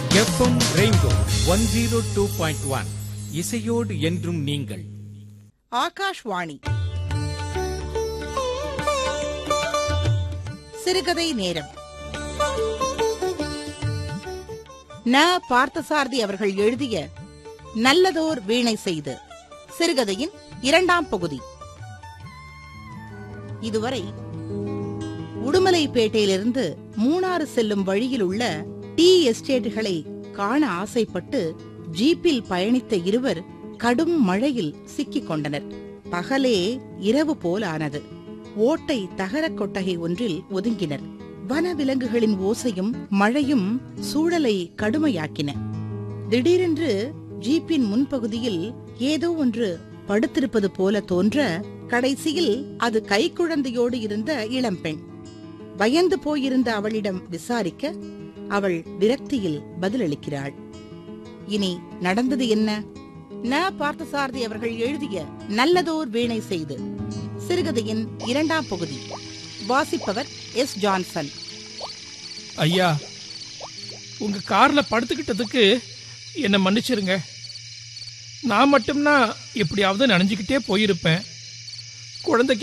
FM rainbow one zero two point one இசையோடு என்றும் நீங்கள் ஆகாஷ்வாணி சிறுகதை நேரம் ந பார்த்தசாரதி அவர்கள் எழுதிய நல்லதோர் வீணை செய்து சிறுகதையின் இரண்டாம் பகுதி இதுவரை உடுமலைப்பேட்டையிலிருந்து மூணாறு செல்லும் வழியில் உள்ள டீ எஸ்டேட்டுகளை காண ஆசைப்பட்டு ஜீப்பில் பயணித்த இருவர் கடும் மழையில் சிக்கிக் கொண்டனர் பகலே இரவு போல் ஆனது ஓட்டை தகரக் கொட்டகை ஒன்றில் ஒதுங்கினர் வனவிலங்குகளின் ஓசையும் மழையும் சூழலை கடுமையாக்கின திடீரென்று ஜீப்பின் முன்பகுதியில் ஏதோ ஒன்று படுத்திருப்பது போல தோன்ற கடைசியில் அது கைக்குழந்தையோடு இருந்த இளம்பெண் பயந்து போயிருந்த அவளிடம் விசாரிக்க அவள் விரக்தியில் பதிலளிக்கிறாள் இனி நடந்தது என்ன ந பார்த்தசாரதி அவர்கள் எழுதிய நல்லதோர் வீணை செய்து சிறுகதையின் இரண்டாம் பகுதி வாசிப்பவர் எஸ் ஜான்சன் ஐயா உங்க கார்ல படுத்துக்கிட்டதுக்கு என்னை மன்னிச்சிருங்க நான் மட்டும்னா எப்படியாவது நனைஞ்சுக்கிட்டே போயிருப்பேன் குழந்தைக்கு